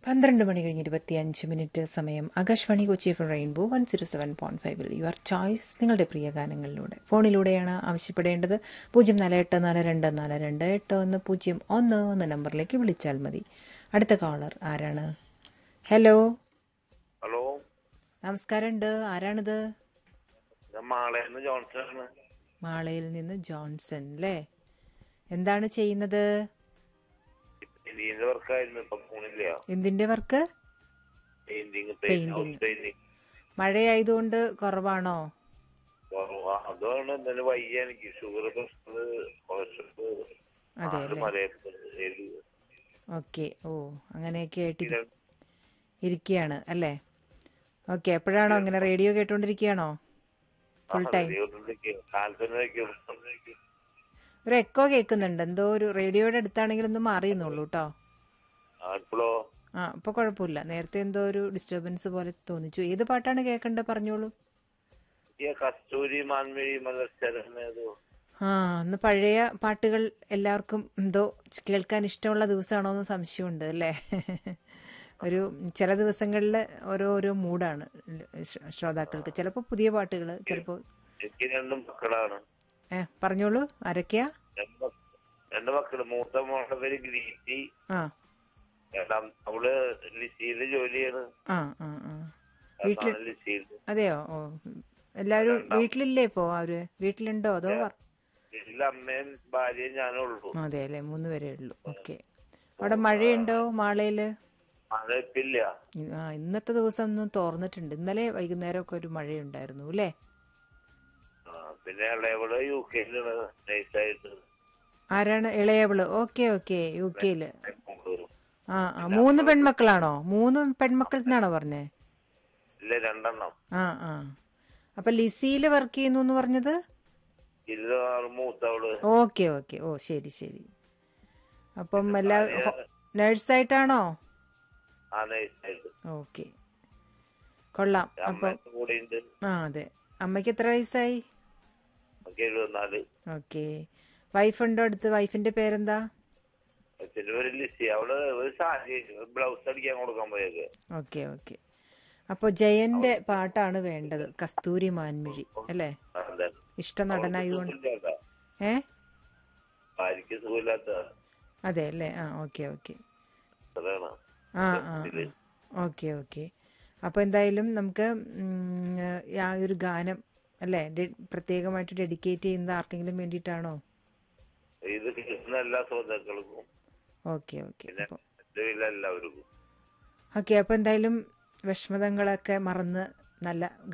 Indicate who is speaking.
Speaker 1: പന്ത്രണ്ട് മണി കഴിഞ്ഞ് ഇരുപത്തിയഞ്ച് മിനിറ്റ് സമയം Akashvani Kochi F rainbow one zero seven point ഫൈവിൽ യുവർ ചോയ്സ് നിങ്ങളുടെ പ്രിയ ഗാനങ്ങളിലൂടെ ഫോണിലൂടെയാണ് ആവശ്യപ്പെടേണ്ടത് പൂജ്യം നാല് എട്ട് നാല് രണ്ട് നാല് രണ്ട് എട്ട് ഒന്ന് പൂജ്യം ഒന്ന് ഒന്ന് നമ്പറിലേക്ക് വിളിച്ചാൽ മതി അടുത്ത കോളർ ആരാണ് ഹലോ
Speaker 2: ഹലോ
Speaker 1: നമസ്കാരമുണ്ട് ആരാണിത്
Speaker 2: ഞാൻ മാളയെന്ന് ജോൺസൺ ആണ്
Speaker 1: മാളയിൽ നിന്ന് ജോൺസൺ അല്ലേ എന്താണ് ചെയ്യുന്നത്
Speaker 2: പെയിന്റിങ്ങിന്റെ വർക്കായിരുന്നു ഇപ്പൊ പോണില്ല
Speaker 1: എന്തിന്റെ work
Speaker 2: painting
Speaker 1: Painting.
Speaker 2: House painting
Speaker 1: മഴയായതുകൊണ്ട് കുറവാണോ
Speaker 2: അതാണ് എന്തായാലും വയ്യ എനിക്ക് ഷുഗർ പ്രഷർ കൊളസ്ട്രോൾ
Speaker 1: അതെ
Speaker 2: ആറ്
Speaker 1: അല്ലേ
Speaker 2: മലയത്ത്
Speaker 1: ഓക്കെ ഓ അങ്ങനെയൊക്കെ ആയിട്ട് ഇരി- ഇരിക്കുകയാണ് അല്ലേ ഓക്കെ എപ്പോഴാണോ അങ്ങനെ റേഡിയോ കേട്ടോണ്ടിരിക്കുകയാണോ ഫുൾ ടൈം
Speaker 2: കാൽപ്പനയ്ക്ക്
Speaker 1: ഒരു എക്കോ കേൾക്കുന്നുണ്ട് എന്തോ ഒരു റേഡിയോയുടെ അടുത്താണെങ്കിൽ ഒന്ന് മാറിയെന്നുള്ളൂ കേട്ടോ
Speaker 2: ഇപ്പോഴോ
Speaker 1: ആ ഇപ്പൊ കുഴപ്പമില്ല നേരത്തെ എന്തോ ഒരു ഡിസ്റ്റർബൻസ് പോലെ തോന്നിച്ചു ഏത് പാട്ടാണ് കേൾക്കേണ്ടത് പറഞ്ഞോളൂ
Speaker 2: ഈ കസ്തൂരി മാൻമിഴി മലർച്ചരനേതോ
Speaker 1: ആ അന്ന് പഴയ പാട്ടുകൾ എല്ലാവർക്കും എന്തോ കേൾക്കാൻ ഇഷ്ടമുള്ള ദിവസമാണോ എന്ന് സംശയമുണ്ട് അല്ലേ ഒരു ചില ദിവസങ്ങളിൽ ഓരോ ഓരോ മൂഡാണ് ശ്ര- ശ്രോതാക്കൾക്ക് ചിലപ്പോൾ പുതിയ പാട്ടുകൾ ചിലപ്പോൾ
Speaker 2: എനിക്ക് രണ്ട് മക്കളാണ്
Speaker 1: ഏ പറഞ്ഞോളൂ ആരൊക്കെയാ
Speaker 2: രണ്ട് മക്ക- രണ്ട് മക്കള് മൂത്ത മോളുടെ പേര് ഗ്രീറ്റി
Speaker 1: ആ
Speaker 2: രണ്ടാം അവള് ലിസിയില് ജോലിയാണ്
Speaker 1: ആ ആ ആ വീട്ടിൽ
Speaker 2: അതാണ് ലിസിയിൽ
Speaker 1: അതെയോ ഓ എല്ലാവരും വീട്ടിലില്ലേ ഇപ്പോ അവര് വീട്ടിലുണ്ടോ അതോ വർ-
Speaker 2: വീട്ടില് അമ്മയും ഭാര്യയും ഞാനേ ഉള്ളൂ
Speaker 1: അതെ അല്ലേ മൂന്ന് പേരേ ഉള്ളൂ ഓക്കെ അവിടെ മഴയുണ്ടോ മാളയില്
Speaker 2: മഴ ഇപ്പില്ല
Speaker 1: ആ ഇന്നത്തെ ദിവസം ഒന്ന് തോർന്നിട്ടുണ്ട് ഇന്നലെ വൈകുന്നേരം ഒക്കെ ഒരു മഴയുണ്ടായിരുന്നു അല്ലേ
Speaker 2: ആ, പിന്നെ ഇളയവള് യു കെയിലാണ് നൈസായിട്ട്
Speaker 1: ആരാണ് ഇളയവള് ഓക്കെ ഓക്കെ യു കെയില് ആ ആ മൂന്ന് പെൺമക്കളാണോ മൂന്ന് പെൺമക്കൾ എന്നാണോ പറഞ്ഞേ
Speaker 2: ഇല്ല രണ്ടെണ്ണം
Speaker 1: ആ ആ അപ്പൊ ലിസിയില് വർക്ക് ചെയ്യുന്നു എന്ന് പറഞ്ഞത്
Speaker 2: ഇത് മൂത്തവള്
Speaker 1: ഓക്കെ ഓക്കെ ഓ ശരി ശരി അപ്പം എല്ലാ നേഴ്സായിട്ടാണോ
Speaker 2: ആ നൈസായിട്ട്
Speaker 1: ഓക്കെ കൊള്ളാം അപ്പം
Speaker 2: അമ്മയുടെ കൂടെ ഉണ്ട്
Speaker 1: ആ അതെ അമ്മയ്ക്ക് എത്ര വയസ്സായി
Speaker 2: നമുക്ക് എഴുപത്തിനാല്
Speaker 1: ഓക്കെ വൈഫ് ഉണ്ടോ അടുത്ത് വൈഫിന്റെ പേരെന്താ
Speaker 2: അച്ഛൻ്റെ പേര് ലിസി അവള് ഒരു സാരി ബ്ലൗസ് അടിക്കാൻ കൊടുക്കാൻ പോയത്
Speaker 1: ഓക്കെ ഓക്കെ അപ്പോൾ ജയന്റെ പാട്ടാണ് വേണ്ടത് കസ്തൂരി മാൻമിഴി അല്ലേ
Speaker 2: അതെ
Speaker 1: ഇഷ്ട നടനായതുകൊണ്ട്
Speaker 2: സുഖമില്ലാത്ത
Speaker 1: ഏ
Speaker 2: ഭാര്യക്ക് സുഖമില്ലാത്ത
Speaker 1: അതെ അല്ലേ ആ ഓക്കെ ഓക്കെ
Speaker 2: അതാണ്
Speaker 1: ആ ആ ഓക്കെ ഓക്കെ അപ്പോൾ എന്തായാലും നമുക്ക് ഉം, ആ ഒരു ഗാനം അല്ലേ ഡെ- പ്രത്യേകമായിട്ട് ഡെഡിക്കേറ്റ് ചെയ്യുന്നത് ആർക്കെങ്കിലും വേണ്ടിയിട്ടാണോ
Speaker 2: ഇത് കേൾക്കുന്ന എല്ലാ ശ്രോതാക്കൾക്കും
Speaker 1: ഓക്കെ ഓക്കെ
Speaker 2: പിന്നെ
Speaker 1: അപ്പോൾ
Speaker 2: എന്റെ വീട്ടിലെ എല്ലാവർക്കും
Speaker 1: ഓക്കെ അപ്പോൾ എന്തായാലും വിഷമതങ്ങളൊക്കെ മറന്ന് നല്ല